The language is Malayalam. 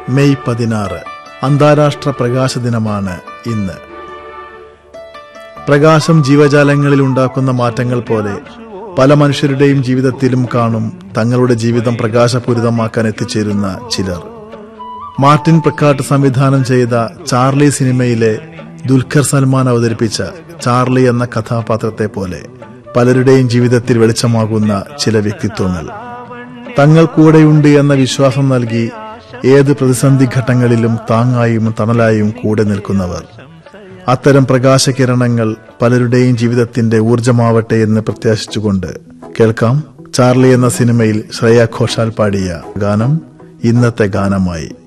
മെയ് പതിനാറ് അന്താരാഷ്ട്ര പ്രകാശ ദിനമാണ് ഇന്ന് പ്രകാശം ജീവജാലങ്ങളിൽ ഉണ്ടാക്കുന്ന മാറ്റങ്ങൾ പോലെ പല മനുഷ്യരുടെയും ജീവിതത്തിലും കാണും തങ്ങളുടെ ജീവിതം പ്രകാശപൂരിതമാക്കാൻ എത്തിച്ചേരുന്ന ചിലർ മാർട്ടിൻ പ്രക്കാട്ട് സംവിധാനം ചെയ്ത ചാർലി സിനിമയിലെ ദുൽഖർ സൽമാൻ അവതരിപ്പിച്ച ചാർലി എന്ന കഥാപാത്രത്തെ പോലെ പലരുടെയും ജീവിതത്തിൽ വെളിച്ചമാകുന്ന ചില വ്യക്തിത്വങ്ങൾ തങ്ങൾ കൂടെയുണ്ട് എന്ന വിശ്വാസം നൽകി ഏത് പ്രതിസന്ധി ഘട്ടങ്ങളിലും താങ്ങായും തണലായും കൂടെ നിൽക്കുന്നവർ അത്തരം പ്രകാശകിരണങ്ങൾ പലരുടെയും ജീവിതത്തിന്റെ ഊർജമാവട്ടെ എന്ന് പ്രത്യാശിച്ചുകൊണ്ട് കേൾക്കാം ചാർലി എന്ന സിനിമയിൽ ശ്രേയ ഘോഷാൽ പാടിയ ഗാനം ഇന്നത്തെ ഗാനമായി